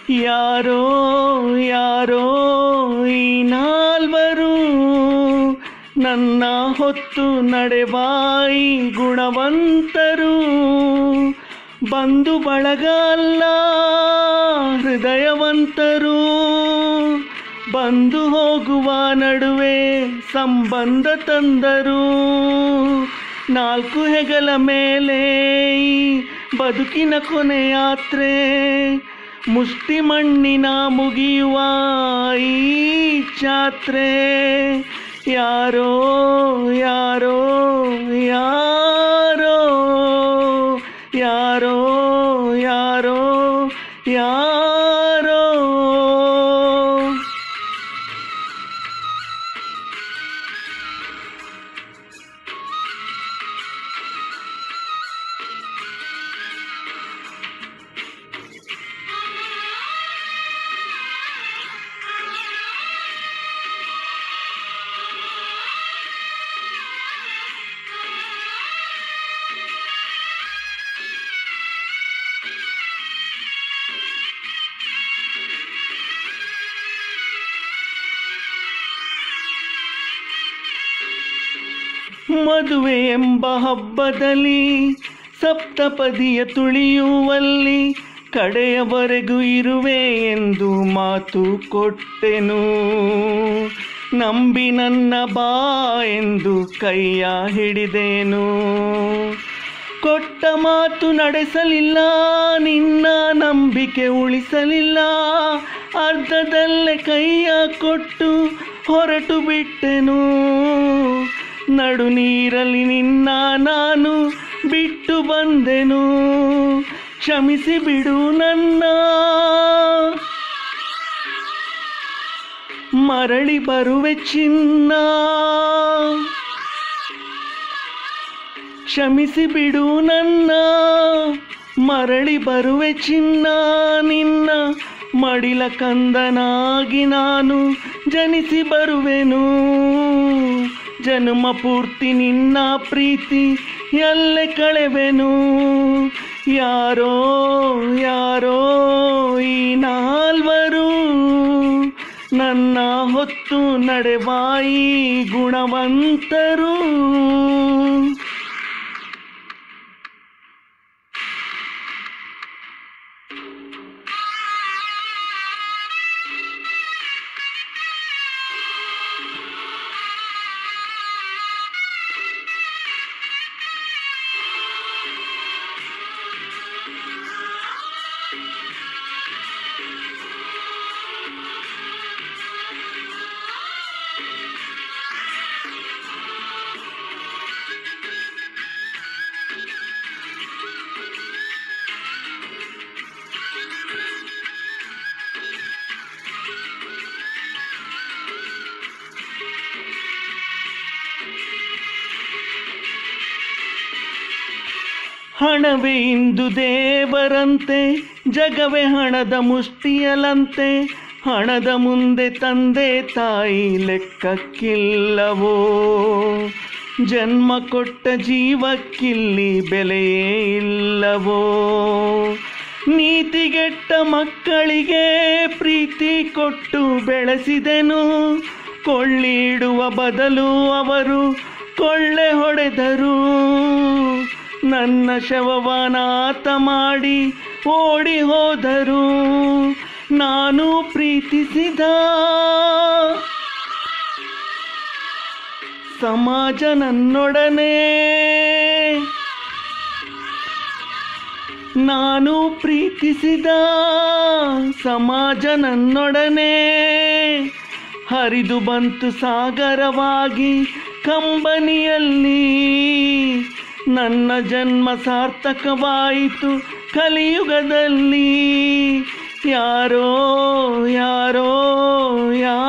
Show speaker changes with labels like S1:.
S1: ಯಾರೋ ಯಾರೋ ಈ ನಾಲ್ವರು ನನ್ನ ಹೊತ್ತು ನಡೆವಾಯಿ ಗುಣವಂತರು ಬಂಧು ಬಳಗ ಅಲ್ಲ ಹೃದಯವಂತರು ಬಂದು ಹೋಗುವ ನಡುವೆ ಸಂಬಂಧ ತಂದರು ನಾಲ್ಕು ಹೆಗಲ ಮೇಲೆ ಈ ಬದುಕಿನ ಕೊನೆ ಯಾತ್ರೆ ಮುಷ್ಟಿ ಮಣ್ಣಿನ ಮುಗಿಯುವ ಈ ಜಾತ್ರೆ ಯಾರೋ ಯಾರೋ ಯಾರೋ ಯಾರೋ ಯಾರೋ ಯಾರೋ ಮದುವೆ ಎಂಬ ಹಬ್ಬದಲ್ಲಿ ಸಪ್ತಪದಿಯ ತುಳಿಯುವಲ್ಲಿ ಕಡೆಯವರೆಗೂ ಇರುವೆ ಎಂದು ಮಾತು ಕೊಟ್ಟೆನು ನಂಬಿ ನನ್ನ ಬಾ ಎಂದು ಕೈಯ ಹಿಡಿದೆನು ಕೊಟ್ಟ ಮಾತು ನಡೆಸಲಿಲ್ಲ ನಿನ್ನ ನಂಬಿಕೆ ಉಳಿಸಲಿಲ್ಲ ಅರ್ಧದಲ್ಲೇ ಕೈಯ ಕೊಟ್ಟು ಹೊರಟು ಬಿಟ್ಟೆನು ನಡು ನೀರಲ್ಲಿ ನಿನ್ನ ನಾನು ಬಿಟ್ಟು ಬಂದೆನು ಕ್ಷಮಿಸಿ ಬಿಡು ನನ್ನ ಮರಳಿ ಬರುವೆ ಚಿನ್ನ ಕ್ಷಮಿಸಿ ಬಿಡು ನನ್ನ ಮರಳಿ ಬರುವೆ ಚಿನ್ನ ನಿನ್ನ ಮಡಿಲ ಕಂದನಾಗಿ ನಾನು ಜನಿಸಿ ಬರುವೆನು ಜನ್ಮ ಪೂರ್ತಿ ನಿನ್ನ ಪ್ರೀತಿ ಎಲ್ಲೆ ಕಳೆವೆನು ಯಾರೋ ಯಾರೋ ಈ ನಾಲ್ವರು ನನ್ನ ಹೊತ್ತು ನಡೆವಾಯಿ ಗುಣವಂತರು ಹಣವೇ ಇಂದು ದೇವರಂತೆ ಜಗವೇ ಹಣದ ಮುಷ್ಟಿಯಲಂತೆ ಹಣದ ಮುಂದೆ ತಂದೆ ತಾಯಿ ಲೆಕ್ಕಕ್ಕಿಲ್ಲವೋ ಜನ್ಮ ಕೊಟ್ಟ ಜೀವಕ್ಕಿಲ್ಲಿ ಬೆಲೆಯೇ ಇಲ್ಲವೋ ನೀತಿಗೆಟ್ಟ ಮಕ್ಕಳಿಗೆ ಪ್ರೀತಿ ಕೊಟ್ಟು ಬೆಳೆಸಿದೆನು ಕೊಳ್ಳಿಡುವ ಬದಲು ಅವರು ಕೊಳ್ಳೆ ಹೊಡೆದರು ನನ್ನ ಶವವನಾಥ ಮಾಡಿ ಓಡಿ ಹೋದರು ನಾನು ಪ್ರೀತಿಸಿದ ಸಮಾಜ ನನ್ನೊಡನೆ ನಾನು ಪ್ರೀತಿಸಿದ ಸಮಾಜ ನನ್ನೊಡನೆ ಹರಿದು ಬಂತು ಸಾಗರವಾಗಿ ಕಂಬನಿಯಲ್ಲಿ ನನ್ನ ಜನ್ಮ ಸಾರ್ಥಕವಾಯಿತು ಕಲಿಯುಗದಲ್ಲಿ ಯಾರೋ ಯಾರೋ ಯಾರೋ